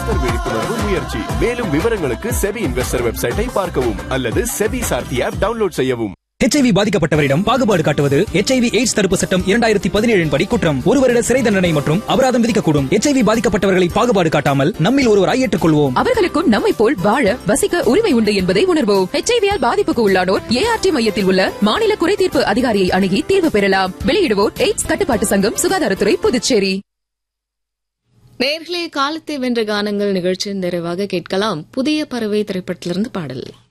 investor விழிப்புணர்வு முயற்சி மேலும் விவரங்களுக்கு செபி இன்வெஸ்டர் வெப்சைட்டை பார்க்கவும் அல்லது செபி சார்த்தி ஆப் டவுன்லோட் செய்யவும் ஹெச்ஐவி பாதிக்கப்பட்டவரிடம் பாகுபாடு காட்டுவது ஹெச்ஐவி எய்ட்ஸ் தடுப்பு சட்டம் இரண்டாயிரத்தி பதினேழின் படி குற்றம் ஒரு வருட சிறை தண்டனை மற்றும் அபராதம் விதிக்கக்கூடும் ஹெச்ஐவி பாதிக்கப்பட்டவர்களை பாகுபாடு காட்டாமல் நம்மில் ஒருவராய் ஏற்றுக்கொள்வோம் அவர்களுக்கும் நம்மை போல் வாழ வசிக்க உரிமை உண்டு என்பதை உணர்வோம் ஹெச்ஐவியால் பாதிப்புக்கு உள்ளானோர் ஏஆர்டி மையத்தில் உள்ள மாநில குறைதீர்ப்பு அதிகாரியை அணுகி தீர்வு பெறலாம் வெளியிடுவோர் எய்ட்ஸ் கட்டுப்பாட்டு சங்கம் சுகாதாரத்துறை புதுச்சேரி நேர்களே காலத்தை வென்ற கானங்கள் நிகழ்ச்சியின் நிறைவாக கேட்கலாம் புதிய பறவை திரைப்படத்திலிருந்து பாடல்